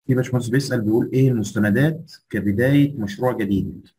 في باشمهندس بيسأل بيقول ايه المستندات كبداية مشروع جديد؟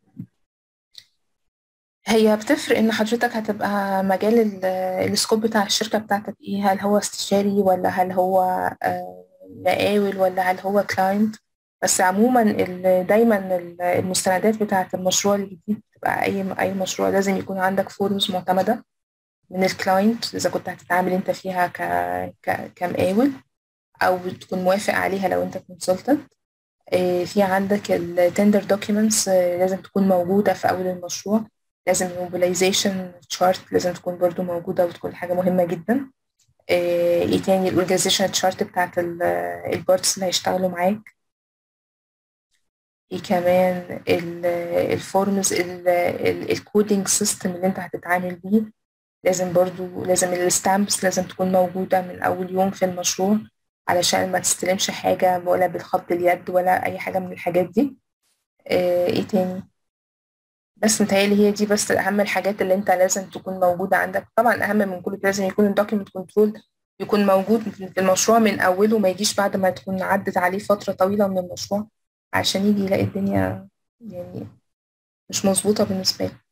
هي بتفرق ان حضرتك هتبقى مجال ال- السكوب بتاع الشركة بتاعتك ايه هل هو استشاري ولا هل هو آه، مقاول ولا هل هو كلاينت بس عموما ال- دايما ال- المستندات بتاعت المشروع الجديد بتبقى اي اي مشروع لازم يكون عندك فورمز معتمدة من الكلاينت اذا كنت هتتعامل انت فيها ك ك كمقاول او تكون موافق عليها لو انت كونسلتنت في عندك التندر دوكيومنتس لازم تكون موجودة في أول المشروع لازم الموبيلايزيشن تشارت لازم تكون برضو موجودة وتكون حاجة مهمة جدا آه، ايه تاني الاورجانيزيشن تشارت بتاعت البارتس اللي هيشتغلوا معاك ايه كمان الفورمز الكودينج سيستم اللي انت هتتعامل بيه لازم برضو لازم الستامبس لازم تكون موجودة من أول يوم في المشروع علشان ما تستلمش حاجة ولا بالخط اليد ولا أي حاجة من الحاجات دي آه، ايه تاني بس متهيألي هي دي بس أهم الحاجات اللي أنت لازم تكون موجودة عندك طبعا أهم من كل ده لازم يكون الدوكيمنت كنترول يكون موجود في المشروع من أوله وما يجيش بعد ما تكون عدت عليه فترة طويلة من المشروع عشان يجي يلاقي الدنيا يعني مش مظبوطة بالنسبة له